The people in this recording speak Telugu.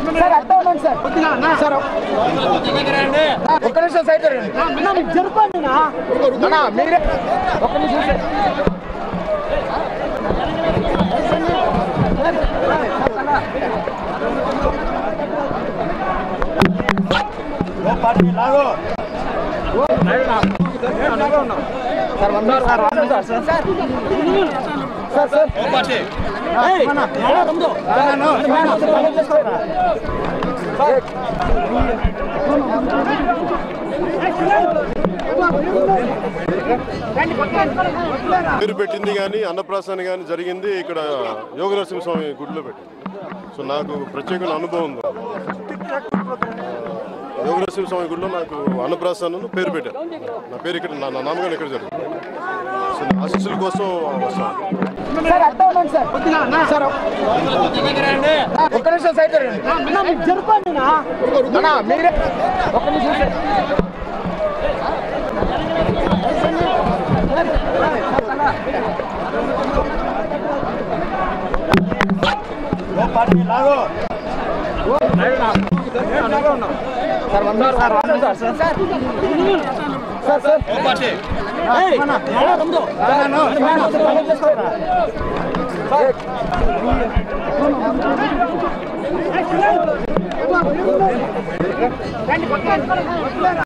సార్ అర్థం ఉండండి సార్ సార్ ఒక్క నిమిషం సైడ్ జరగండి అన్నా మీకు జరపండి అన్నా మీరే ఒక్క నిమిషం సార్ సార్ వంద సార్ వంద సార్ సార్ సార్ సార్ ఏయ్, ఏయ్, తమ్ముడు. సార్. పేరు పెట్టింది కానీ అన్నప్రాసన కానీ జరిగింది ఇక్కడ యోగ నరసింహస్వామి గుడిలో పెట్టింది సో నాకు ప్రత్యేకమైన అనుభవం ఉంది యోగ నరసింహస్వామి గుడిలో నాకు అన్నప్రాసన పేరు పెట్టారు నా పేరు ఇక్కడ నా నా నామగారు ఇక్కడ జరిగింది సో నా ఆశీస్సుల కోసం వస్తాను సార్ అర్థం ఉండండి సార్ సార్ ఒక్క నిమిషం సైడ్ జరగండి అన్నా మీకు జరపండి అన్నా మీరే ఒక్క నిమిషం సార్ సార్ వంద సార్ వంద సార్ సార్ సార్ సార్ ఏయ్, ఏయ్, తమ్ముడు. సార్